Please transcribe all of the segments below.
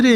രേ.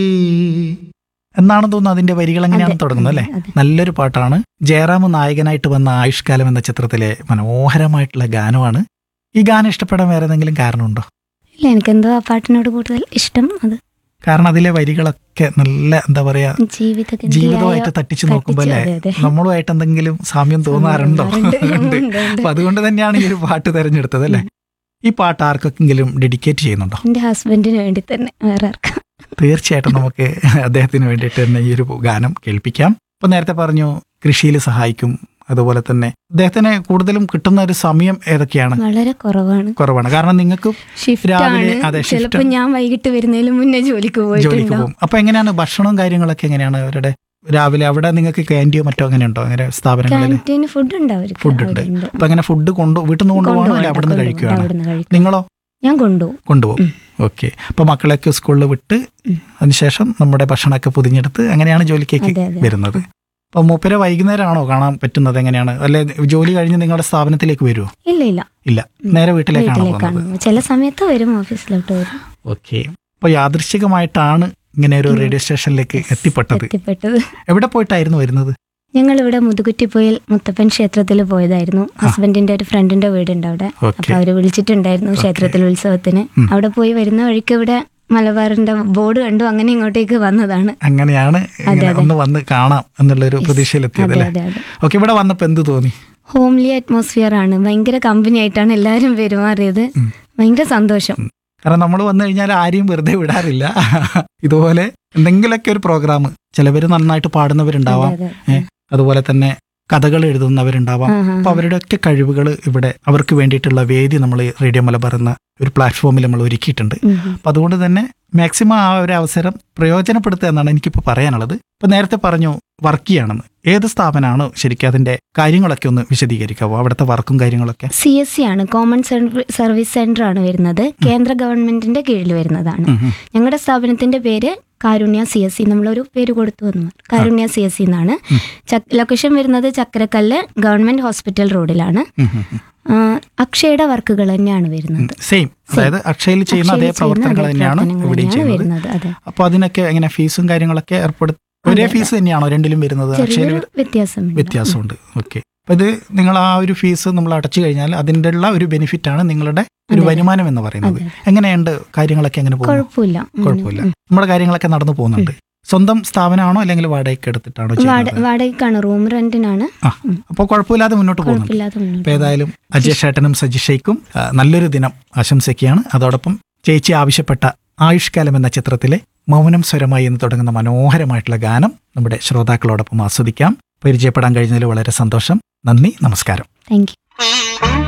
എന്നാണ് തോന്നുന്നു അതിന്റെ വരികൾ എങ്ങനെയാണ് അതെ, തുടങ്ങുന്നത് അല്ലേ അതെ. നല്ലൊരു പാട്ടാണ് ജയറാം നായകനായിട്ട് വന്ന ആയുഷ്കാലം എന്ന ചിത്രത്തിലെ മനോഹരമായിട്ടുള്ള ഗാനമാണ് ഈ ഗാനം ഇഷ്ടപ്പെടാൻ വേറെ എന്തെങ്കിലും കാരണമുണ്ടോ ഇല്ല എനിക്കെന്തോ ആ പാട്ടിനോട് കൂടുതൽ ഇഷ്ടം അത് കാരണം അതിലെ വരികളൊക്കെ നല്ല എന്താ പറയാ ജീവിത ജീവിതമായിട്ട് തട്ടിച്ചു നോക്കുമ്പോ അല്ലേ അതെ, അതെ. നമ്മളുമായിട്ട് എന്തെങ്കിലും സാമ്യം തോന്നാറുണ്ടോ തോന്നാറുണ്ട്. ഉണ്ട്. ഉണ്ട്, ഉണ്ട്. അപ്പൊ അതുകൊണ്ട് തന്നെയാണ് ഈ ഒരു പാട്ട് തെരഞ്ഞെടുത്തത് അല്ലേ ഈ പാട്ട് ആർക്കെങ്കിലും ഡെഡിക്കേറ്റ് ചെയ്യുന്നുണ്ടോ എന്റെ ഹസ്ബൻഡിന് വേണ്ടി തന്നെ വേറെ ആർക്കും തീർച്ചയായിട്ടും നമുക്ക് അദ്ദേഹത്തിന് വേണ്ടിയിട്ട് തന്നെ ഈ ഒരു ഗാനം കേൾപ്പിക്കാം ഇപ്പൊ നേരത്തെ പറഞ്ഞു കൃഷിയിൽ സഹായിക്കും അതുപോലെ തന്നെ അദ്ദേഹത്തിന് കൂടുതലും കിട്ടുന്ന ഒരു സമയം ഏതൊക്കെയാണ് വളരെ കുറവാണ് കുറവാണ് കാരണം നിങ്ങൾക്ക് ഷിഫ്റ്റ് രാവിലെ, ആണ് അതെ, shift ചിലപ്പോ ഞാൻ വൈകിട്ട് വരുന്നതിന് മുന്നേ ജോലിക്ക് ജോലിക്ക് പോയിട്ടുണ്ടാവും പോകും അപ്പൊ എങ്ങനെയാണ് ഭക്ഷണവും കാര്യങ്ങളൊക്കെ എങ്ങനെയാണ് അവരുടെ രാവിലെ അവിടെ നിങ്ങൾക്ക് ക്യാൻറ്റീയോ മറ്റോ അങ്ങനെയുണ്ടോ അങ്ങനെ സ്ഥാപനങ്ങളിൽ ക്യാൻറ്റീന് ഫുഡ് ഉണ്ട് അവർക്ക് ഫുഡ് ഉണ്ട് അവിടെ ഉണ്ട്. അപ്പൊ അങ്ങനെ ഫുഡ് കൊണ്ടു വീട്ടിൽ നിന്ന് കൊണ്ടുപോകണോ കൊണ്ടുപോകണ്ട, അല്ലെ അവിടെ നിന്ന് കൊണ്ടുപോകണ്ട, കഴിക്കുകയാണ് അവിടുന്ന് കഴിക്കും നിങ്ങളോ ഞാൻ കൊണ്ടുപോകും കൊണ്ടുപോകും ഓക്കെ അപ്പൊ മക്കളെയൊക്കെ സ്കൂളിൽ വിട്ട് ഉം. അതിനുശേഷം നമ്മുടെ ഭക്ഷണമൊക്കെ പൊതിഞ്ഞെടുത്ത് അങ്ങനെയാണ് ജോലിക്കേക്ക് അതെ, അതെ. വരുന്നത് അപ്പൊ മൂപ്പരെ വൈകുന്നേരമാണോ കാണാൻ പറ്റുന്നത് എങ്ങനെയാണ് അല്ലെ ജോലി കഴിഞ്ഞ് നിങ്ങളുടെ സ്ഥാപനത്തിലേക്ക് വരുമോ ഇല്ല ഇല്ല ഇല്ല നേരെ വീട്ടിലേക്കാണോ പോകുന്നത് വീട്ടിലേക്കാണ് ചില സമയത്ത് വരും ഓഫീസിലോട്ട് വരും ഓക്കെ അപ്പൊ യാദൃശ്ചികമായിട്ടാണ് ഇങ്ങനെ ഒരു റേഡിയോ സ്റ്റേഷനിലേക്ക് എത്തിപ്പെട്ടത് എത്തിപ്പെട്ടത് എവിടെ പോയിട്ടായിരുന്നു വരുന്നത് ഞങ്ങൾ ഇവിടെ മുതുകുറ്റിപ്പോയിൽ മുത്തപ്പൻ ക്ഷേത്രത്തിൽ പോയതായിരുന്നു ഹസ്ബൻഡിന്റെ ഒരു ഫ്രണ്ടിന്റെ വീടുണ്ട് അവിടെ ഓക്കെ അപ്പൊ അവര് വിളിച്ചിട്ടുണ്ടായിരുന്നു ക്ഷേത്രത്തിൽ ഉത്സവത്തിന് ഉം. അവിടെ പോയി വരുന്ന വഴിക്ക് ഇവിടെ മലബാറിന്റെ ബോർഡ് കണ്ടു അങ്ങനെ ഇങ്ങോട്ടേക്ക് വന്നതാണ് അങ്ങനെയാണ് ഇങ്ങനെ അതെ. ഒന്ന് വന്ന് കാണാം എന്നുള്ളൊരു പ്രതീക്ഷയിലെത്തിയത് അതെ അല്ലേ അതെ അതെ ഓക്കെ ഇവിടെ വന്നപ്പോ എന്ത് തോന്നി ഹോംലി അറ്റ്മോസ്ഫിയർ ആണ് ഭയങ്കര കമ്പനി ആയിട്ടാണ് എല്ലാവരും പെരുമാറിയത് ഉം. ഭയങ്കര സന്തോഷം കാരണം നമ്മൾ വന്നു കഴിഞ്ഞാൽ ആരെയും വെറുതെ വിടാറില്ല ഇതുപോലെ എന്തെങ്കിലുമൊക്കെ ഒരു പ്രോഗ്രാം ചിലവർ നന്നായിട്ട് പാടുന്നവരുണ്ടാവാം അതെ, അതെ. ഏ, അതുപോലെ തന്നെ കഥകൾ എഴുതുന്നവരുണ്ടാവാം ആ, ആ, അപ്പൊ അവരുടെയൊക്കെ കഴിവുകൾ ഇവിടെ അവർക്ക് വേണ്ടിയിട്ടുള്ള വേദി നമ്മൾ റേഡിയോ മലബാർ എന്ന ഒരു പ്ലാറ്റ്ഫോമിൽ നമ്മൾ ഒരുക്കിയിട്ടുണ്ട് ഉം, ഉം. അപ്പൊ അതുകൊണ്ട് തന്നെ മാക്സിമം ആ ഒരു അവസരം പ്രയോജനപ്പെടുത്തുക എന്നാണ് എനിക്കിപ്പോൾ പറയാനുള്ളത് ഇപ്പൊ നേരത്തെ പറഞ്ഞു വർക്ക് ചെയ്യാണെന്ന് ഏത് സ്ഥാപനമാണ് ശരിക്കും അതിന്റെ കാര്യങ്ങളൊക്കെ ഒന്ന് വിശദീകരിക്കാവോ അവിടുത്തെ വർക്കും കാര്യങ്ങളൊക്കെ സി എസ് സി ആണ് കോമൺ സർവ- സർവീസ് സെന്റർ ആണ് വരുന്നത് കേന്ദ്ര ഗവൺമെന്റിന്റെ കീഴിൽ വരുന്നതാണ് ഉം, ഉം. ഞങ്ങളുടെ സ്ഥാപനത്തിന്റെ പേര് കാരുണ്യ സി എസ് സി നമ്മളൊരു പേര് കൊടുത്തു വന്നു കാരുണ്യ സി എസ് സി എന്നാണ് ചക്- ലൊക്കേഷൻ വരുന്നത് ചക്രക്കല്ല് ഗവൺമെന്റ് ഹോസ്പിറ്റൽ റോഡിലാണ് ഉം, ഉം, ഉം. ആ, അക്ഷയുടെ വർക്കുകൾ തന്നെയാണ് വരുന്നത് സെയിം അതായത് അക്ഷയിൽ ചെയ്യുന്ന അതേ അക്ഷയിൽ ചെയ്യുന്ന പ്രവർത്തനങ്ങൾ അതേ തന്നെയാണ് പ്രവർത്തനങ്ങൾ ഇവിടെയും തന്നെയാണ് ചെയ്യുന്നത് വരുന്നത് അതെ അപ്പൊ അതിനൊക്കെ എങ്ങനെ ഫീസും കാര്യങ്ങളൊക്കെ ഏർപ്പെടുത്തി ഒരേ അതെ, ഫീസ് തന്നെയാണോ രണ്ടിലും വരുന്നത് അക്ഷയിൽ ചെറിയൊരു വ്യത്യാസം വ്യത്യാസമുണ്ട് ഓക്കെ അപ്പൊ ഇത് നിങ്ങൾ ആ ഒരു ഫീസ് നമ്മൾ അടച്ചു കഴിഞ്ഞാൽ അതിൻ്റെ ഉള്ള ഒരു ബെനിഫിറ്റ് ആണ് നിങ്ങളുടെ ഒരു അതെ. വരുമാനം എന്ന് പറയുന്നത് അതെ എങ്ങനെയുണ്ട് കാര്യങ്ങളൊക്കെ എങ്ങനെ പോകുന്നു കുഴപ്പമില്ല ഉം, കുഴപ്പമില്ല ഉം. നമ്മുടെ കാര്യങ്ങളൊക്കെ നടന്നു പോകുന്നുണ്ട് സ്വന്തം സ്ഥാപനമാണോ അല്ലെങ്കിൽ വാടകയ്ക്ക് എടുത്തിട്ടാണോ വാട- ചെയ്യുന്നത് വാടകയ്ക്കാണ് റൂം റെന്റിനാണ് ആ അപ്പോൾ കുഴപ്പമില്ലാതെ മുന്നോട്ട് പോകുന്നുണ്ട് കുഴപ്പമില്ലാതെ മുന്നോട്ട് അപ്പോൾ ഏതായാലും അജയ് ഷേട്ടനും സജിഷയ്ക്കും ആ, നല്ലൊരു ദിനം ആശംസിക്കുകയാണ് അതോടൊപ്പം ചേച്ചി ആവശ്യപ്പെട്ട ആയുഷ്കാലം എന്ന ചിത്രത്തിലെ മൗനം സ്വരമായി എന്ന് തുടങ്ങുന്ന മനോഹരമായിട്ടുള്ള ഗാനം നമ്മുടെ ശ്രോതാക്കളോടൊപ്പം ആസ്വദിക്കാം പരിചയപ്പെടാൻ കഴിഞ്ഞതിൽ വളരെ സന്തോഷം നന്ദി നമസ്കാരം താങ്ക് യു